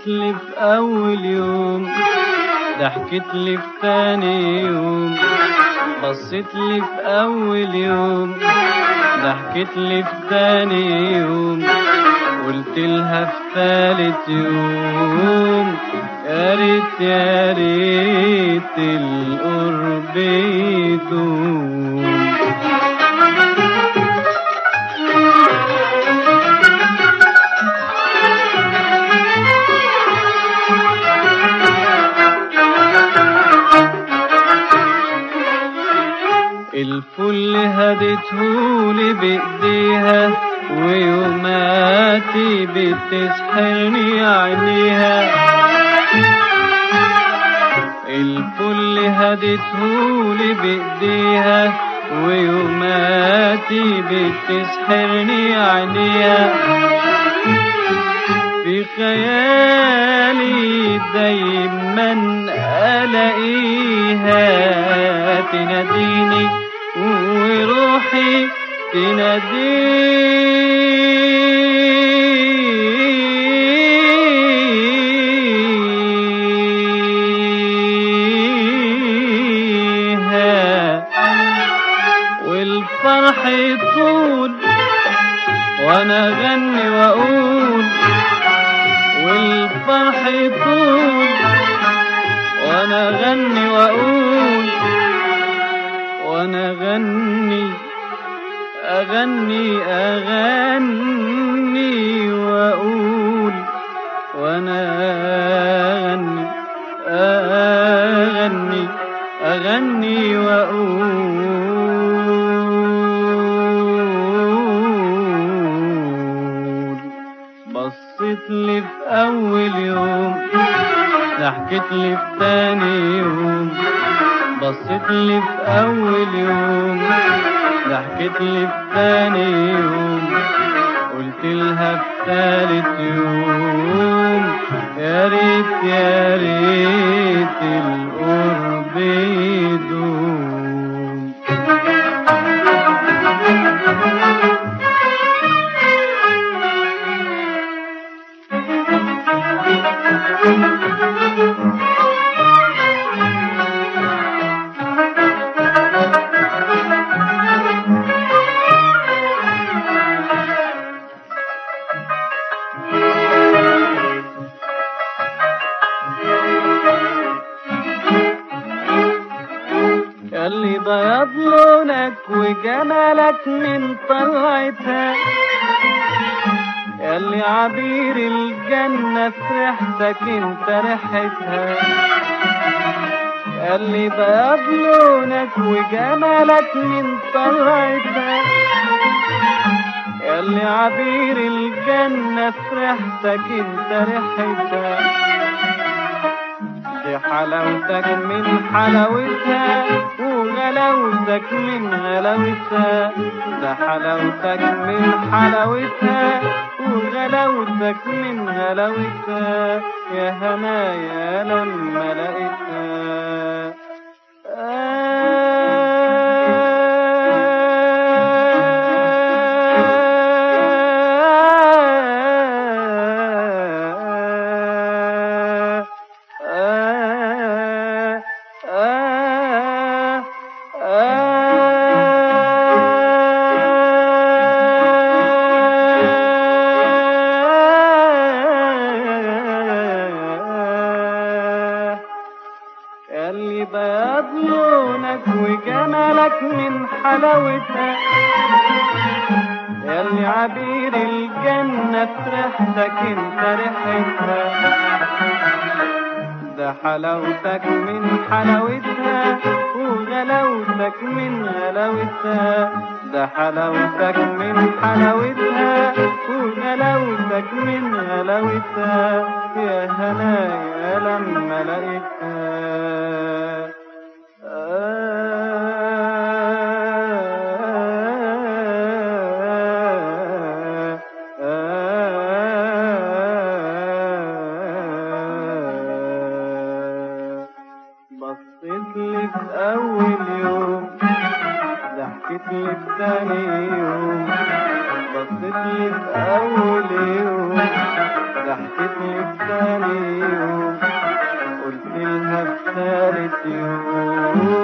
بصيت لي في أول يوم ضحكت لي في تاني يوم بصيت لي في أول يوم ضحكت لي في تاني يوم قلت لها في ثالث يوم يا ريت يا ريت القرب يدوم الفل هدتهولي بايديها ويوماتي بتسحرني عينيها الفل هدتهولي بايديها ويوماتي بتسحرني عينيها في خيالي دايما الاقيها تناديني وروحي تناديها والفرح يطول وانا اغني واقول والفرح يطول وانا اغني واقول وانا اغني اغني اغني واقول وانا اغني اغني اغني واقول بصيت لي في اول يوم ضحكت لي في تاني يوم بصيت لي في اول يوم ضحكت لي في تاني يوم قلت لها في تالت يوم يا ريت يا ريت القرب يدوم اللي بياض لونك وجمالك من طلعتها اللي عبير الجنة في ريحتك انت ريحتها اللي بياض لونك وجمالك من طلعتها اللي عبير الجنة في ريحتك انت ريحتها دي حلاوتك من حلاوتها وغلاوتك من غلاوتها ده حلاوتك من حلاوتها وغلاوتك من غلاوتها يا هنايا لما لقيتها اللي بياض لونك وجمالك من حلاوتها ياللي عبير الجنة في ريحتك انت ريحتها ده حلاوتك من حلاوتها وغلاوتك من غلاوتها ده حلاوتك من حلاوتها وغلاوتك من غلاوتها يا هنايا لما لقيتها بصيت لي في أول يوم ضحكت لي في تاني يوم بصيت لي في أول يوم ضحكت لي في تاني تاني يوم قلت لها في تالت يوم